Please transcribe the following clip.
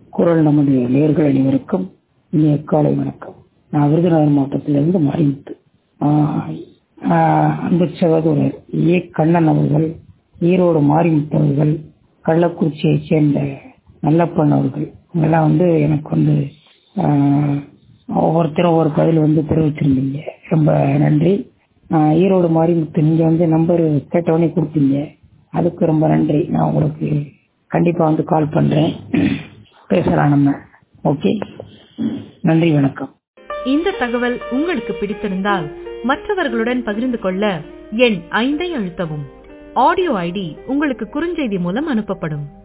குரல் நமது நேர்கள் அனைவருக்கும் இனிய காலை வணக்கம் நான் விருதுநகர் மாவட்டத்திலிருந்து மாரிமுத்து ஆஹ் ஆஹ் அன்பு சகோதரர் ஏ கண்ணன் அவர்கள் ஈரோடு மாரிமுத்து அவர்கள் கள்ளக்குறிச்சியைச் சேர்ந்த நல்லப்பன் அவர்கள் இவங்கெல்லாம் வந்து எனக்கு வந்து ஆஹ் ஒவ்வொருத்தரும் ஒவ்வொரு பதில் வந்து தெரிவிச்சிருந்தீங்க ரொம்ப நன்றி ஆஹ் ஈரோடு மாரிமுத்து நீங்க வந்து நம்பர் கேட்டவொடனே கொடுத்தீங்க அதுக்கு ரொம்ப நன்றி நான் உங்களுக்கு கண்டிப்பா வந்து கால் பண்றேன் பேசலாம் நம்ம ஓகே நன்றி வணக்கம் இந்த தகவல் உங்களுக்கு பிடித்திருந்தால் மற்றவர்களுடன் பகிர்ந்து கொள்ள எண் ஐந்தை அழுத்தவும் ஆடியோ ஐடி உங்களுக்கு குறுஞ்செய்தி மூலம் அனுப்பப்படும்